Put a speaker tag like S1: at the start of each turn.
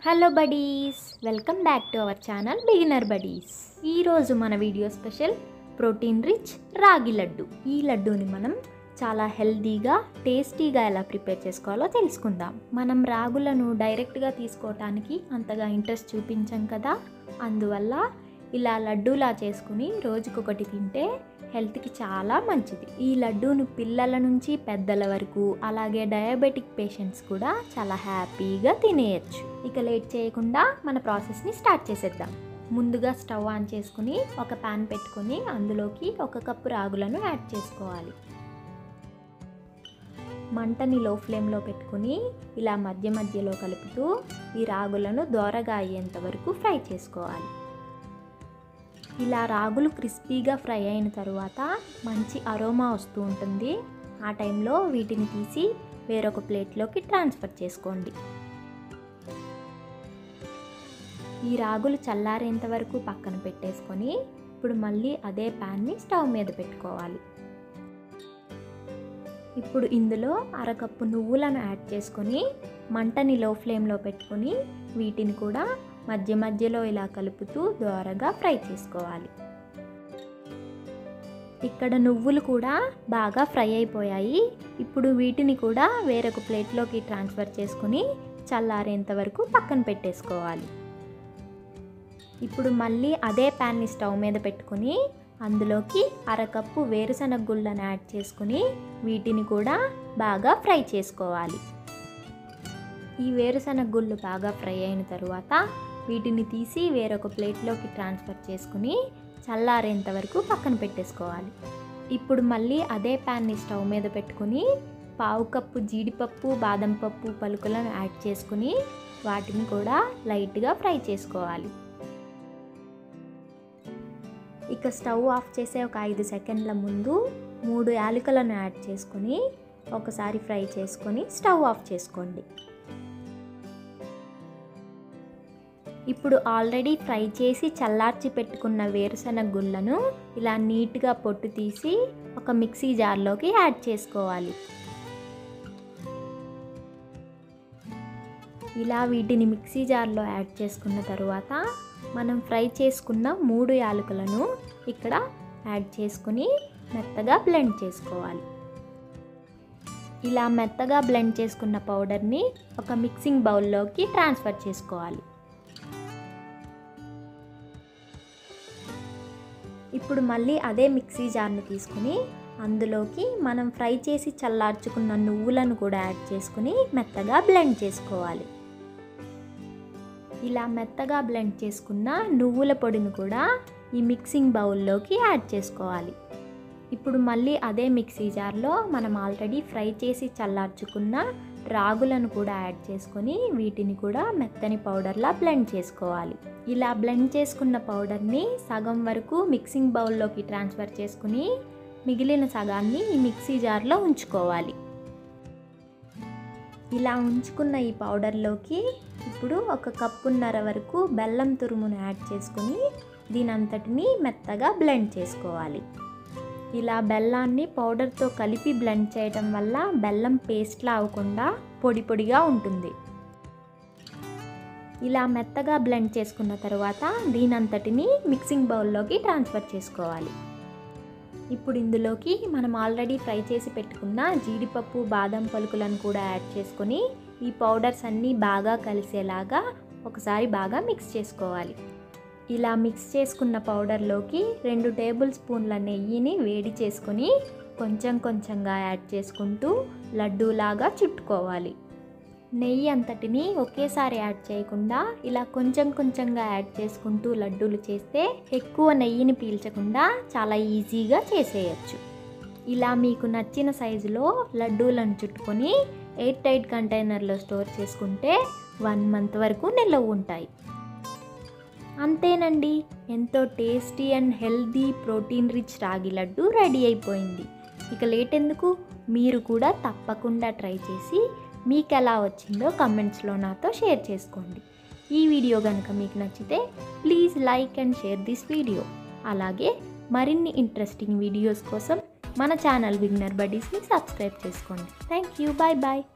S1: hello buddies welcome back to our channel beginner buddies ఈరోజు మన video special protein rich ragi laddu ఈ లడ్డూని మనం చాలా హెల్తీగా టేస్టీగా ఎలా ప్రిపేర్ చేసుకోవాలో తెలుసుకుందాం మనం రాగులను డైరెక్ట్గా తీసుకోవటానికి అంతగా ఇంట్రెస్ట్ చూపించాం కదా అందువల్ల ఇలా లడ్డూలా చేసుకుని రోజుకొకటి తింటే హెల్త్కి చాలా మంచిది ఈ లడ్డూను పిల్లల నుంచి పెద్దల వరకు అలాగే డయాబెటిక్ పేషెంట్స్ కూడా చాలా హ్యాపీగా తినేయచ్చు ఇక లేట్ చేయకుండా మన ప్రాసెస్ని స్టార్ట్ చేసేద్దాం ముందుగా స్టవ్ ఆన్ చేసుకుని ఒక పాన్ పెట్టుకుని అందులోకి ఒక కప్పు రాగులను యాడ్ చేసుకోవాలి మంటని లో ఫ్లేమ్లో పెట్టుకుని ఇలా మధ్య మధ్యలో కలుపుతూ ఈ రాగులను దోరగా అయ్యేంత వరకు ఫ్రై చేసుకోవాలి ఇలా రాగులు క్రిస్పీగా ఫ్రై అయిన తర్వాత మంచి అరోమా వస్తూ ఉంటుంది ఆ టైంలో వీటిని తీసి వేరొక ప్లేట్లోకి ట్రాన్స్ఫర్ చేసుకోండి ఈ రాగులు చల్లారేంత వరకు పక్కన పెట్టేసుకొని ఇప్పుడు మళ్ళీ అదే ప్యాన్ని స్టవ్ మీద పెట్టుకోవాలి ఇప్పుడు ఇందులో అరకప్పు నువ్వులను యాడ్ చేసుకొని మంటని లో ఫ్లేమ్లో పెట్టుకొని వీటిని కూడా మధ్య మధ్యలో ఇలా కలుపుతూ దోరగా ఫ్రై చేసుకోవాలి ఇక్కడ నువ్వులు కూడా బాగా ఫ్రై అయిపోయాయి ఇప్పుడు వీటిని కూడా వేరొక ప్లేట్లోకి ట్రాన్స్ఫర్ చేసుకుని చల్లారేంత వరకు పక్కన పెట్టేసుకోవాలి ఇప్పుడు మళ్ళీ అదే ప్యాన్ని స్టవ్ మీద పెట్టుకుని అందులోకి అరకప్పు వేరుశనగ గుళ్ళను యాడ్ చేసుకుని వీటిని కూడా బాగా ఫ్రై చేసుకోవాలి ఈ వేరుశనగ గుళ్ళు బాగా ఫ్రై అయిన తర్వాత వీటిని తీసి వేరొక ప్లేట్లోకి ట్రాన్స్ఫర్ చేసుకుని చల్లారేంత వరకు పక్కన పెట్టేసుకోవాలి ఇప్పుడు మళ్ళీ అదే ప్యాన్ని స్టవ్ మీద పెట్టుకుని పావు కప్పు జీడిపప్పు బాదం పప్పు పలుకులను యాడ్ చేసుకుని వాటిని కూడా లైట్గా ఫ్రై చేసుకోవాలి ఇక స్టవ్ ఆఫ్ చేసే ఒక ఐదు సెకండ్ల ముందు మూడు యాలకులను యాడ్ చేసుకుని ఒకసారి ఫ్రై చేసుకొని స్టవ్ ఆఫ్ చేసుకోండి ఇప్పుడు ఆల్రెడీ ఫ్రై చేసి చల్లార్చి పెట్టుకున్న వేరుశనగ గుళ్ళను ఇలా నీట్గా పొట్టు తీసి ఒక మిక్సీ జార్లోకి యాడ్ చేసుకోవాలి ఇలా వీటిని మిక్సీ జార్లో యాడ్ చేసుకున్న తర్వాత మనం ఫ్రై చేసుకున్న మూడు యాలకులను ఇక్కడ యాడ్ చేసుకుని మెత్తగా బ్లెండ్ చేసుకోవాలి ఇలా మెత్తగా బ్లెండ్ చేసుకున్న పౌడర్ని ఒక మిక్సింగ్ బౌల్లోకి ట్రాన్స్ఫర్ చేసుకోవాలి ఇప్పుడు మళ్ళీ అదే మిక్సీ జార్ని తీసుకుని అందులోకి మనం ఫ్రై చేసి చల్లార్చుకున్న నువ్వులను కూడా యాడ్ చేసుకుని మెత్తగా బ్లెండ్ చేసుకోవాలి ఇలా మెత్తగా బ్లెండ్ చేసుకున్న నువ్వుల పొడిని కూడా ఈ మిక్సింగ్ బౌల్లోకి యాడ్ చేసుకోవాలి ఇప్పుడు మళ్ళీ అదే మిక్సీ జార్లో మనం ఆల్రెడీ ఫ్రై చేసి చల్లార్చుకున్న రాగులను కూడా యాడ్ చేసుకొని వీటిని కూడా మెత్తని పౌడర్లా బ్లెండ్ చేసుకోవాలి ఇలా బ్లెండ్ చేసుకున్న పౌడర్ని సగం వరకు మిక్సింగ్ బౌల్లోకి ట్రాన్స్ఫర్ చేసుకుని మిగిలిన సగాన్ని ఈ మిక్సీ జార్లో ఉంచుకోవాలి ఇలా ఉంచుకున్న ఈ పౌడర్లోకి ఇప్పుడు ఒక కప్పున్నర వరకు బెల్లం తురుమును యాడ్ చేసుకుని దీనంతటిని మెత్తగా బ్లెండ్ చేసుకోవాలి ఇలా బెల్లాన్ని పౌడర్తో కలిపి బ్లెండ్ చేయడం వల్ల బెల్లం పేస్ట్లా అవ్వకుండా పొడి పొడిగా ఉంటుంది ఇలా మెత్తగా బ్లెండ్ చేసుకున్న తర్వాత దీనంతటిని మిక్సింగ్ బౌల్లోకి ట్రాన్స్ఫర్ చేసుకోవాలి ఇప్పుడు ఇందులోకి మనం ఆల్రెడీ ఫ్రై చేసి పెట్టుకున్న జీడిపప్పు బాదం పలుకులను కూడా యాడ్ చేసుకొని ఈ పౌడర్స్ అన్నీ బాగా కలిసేలాగా ఒకసారి బాగా మిక్స్ చేసుకోవాలి ఇలా మిక్స్ చేసుకున్న పౌడర్లోకి రెండు టేబుల్ స్పూన్ల నెయ్యిని వేడి చేసుకొని కొంచెం కొంచెంగా యాడ్ చేసుకుంటూ లడ్డూలాగా చుట్టుకోవాలి నెయ్యి అంతటిని ఒకేసారి యాడ్ చేయకుండా ఇలా కొంచెం కొంచెంగా యాడ్ చేసుకుంటూ లడ్డూలు చేస్తే ఎక్కువ నెయ్యిని పీల్చకుండా చాలా ఈజీగా చేసేయచ్చు ఇలా మీకు నచ్చిన సైజులో లడ్డూలను చుట్టుకొని ఎయిర్ టైట్ కంటైనర్లో స్టోర్ చేసుకుంటే వన్ మంత్ వరకు నిల్వ ఉంటాయి అంతేనండి ఎంతో tasty and healthy protein rich ragi laddu ready అయిపోయింది ఇక లేట్ ఎందుకు మీరు కూడా తప్పకుండా ట్రై చేసి మీకు ఎలా వచ్చిందో కమెంట్స్లో నాతో షేర్ చేసుకోండి ఈ వీడియో కనుక మీకు నచ్చితే please like and share this video అలాగే మరిన్ని ఇంట్రెస్టింగ్ వీడియోస్ కోసం మన ఛానల్ బిగినర్ బడీస్ని సబ్స్క్రైబ్ చేసుకోండి థ్యాంక్ యూ బాయ్ బాయ్